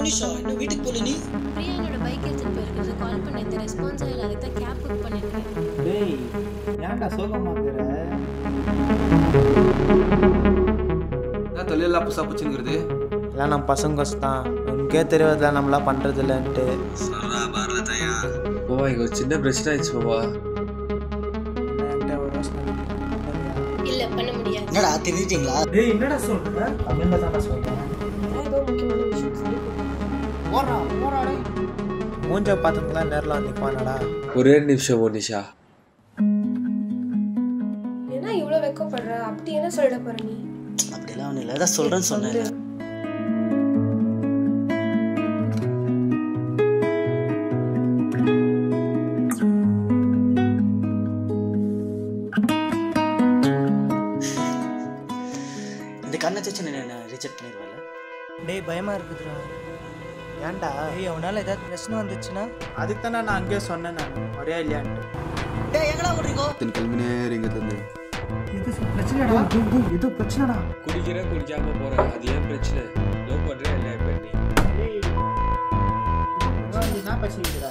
மோனிஷா இன்னும் வீட்டுக்கு போல நீ பிரியா என்னோட பைக் எடுத்துட்டு போயிருக்கிறது கால் பண்ண எந்த ரெஸ்பான்ஸும் இல்லை அதுக்கு தான் கேப் புக் பண்ணிருக்கேன் டேய் ஏன்டா சோகமாக்குற என்ன தொழிலெல்லாம் புதுசாக பிடிச்சிங்கிறது எல்லாம் நம்ம பசங்க தான் உனக்கே தெரியாதுல நம்மளாம் பண்ணுறது இல்லைன்ட்டு மாமா இங்க ஒரு சின்ன பிரச்சனை ஆயிடுச்சு மாமா என்கிட்ட ஒரு யோசனை இருக்கு. இல்லை பண்ண முடியாது என்னடா தெரிஞ்சிட்டீங்களா டேய் என்னடா சொல்ற தமிழ்ல தானே சொல்றேன் போறா போறா டேய் மூஞ்ச பார்த்ததுலாம் நேரில் வந்து நிற்பானடா ஒரே நிமிஷம் மோனிஷா ஏன்னா இவ்வளோ வெக்கப்படுற அப்படி என்ன சொல்லிட போற நீ அப்படிலாம் ஒன்றும் இல்லை ஏதாவது சொல்கிறேன்னு சொன்னேன் இந்த கண்ணை வச்சு என்ன ரிஜெக்ட் பண்ணிடுவேல டேய் பயமா இருக்குதுடா ஏன்டா டேய் அவனால ஏதாவது பிரச்சனை வந்துச்சுன்னா அதுக்கு தானே நான் அங்கேயே சொன்னேன் நான் வரையா இல்லையான்ட்டு டேய் எங்கடா ஓடுறீங்க இத்தனை கிளம்பி நேரம் இங்கே தந்து பிரச்சனைடா டேய், டேய், ஏதோ பிரச்சனைடா குடிக்கிறேன் குடிக்காம போறேன் அது ஏன் பிரச்சனை லவ் பண்றேன் இல்லையா இப்ப நீ என்ன பேசிக்கிறா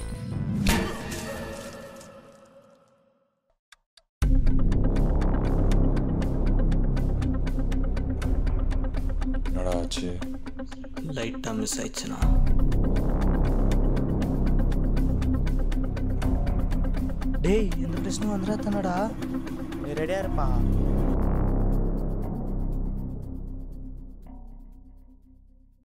என்னடா ஆச்சு லைட்டாக மிஸ் ஆயிடுச்சுண்ணா டேய் எந்த பிரச்சனை வந்துடா தானடா நீ ரெடியாக இருப்பா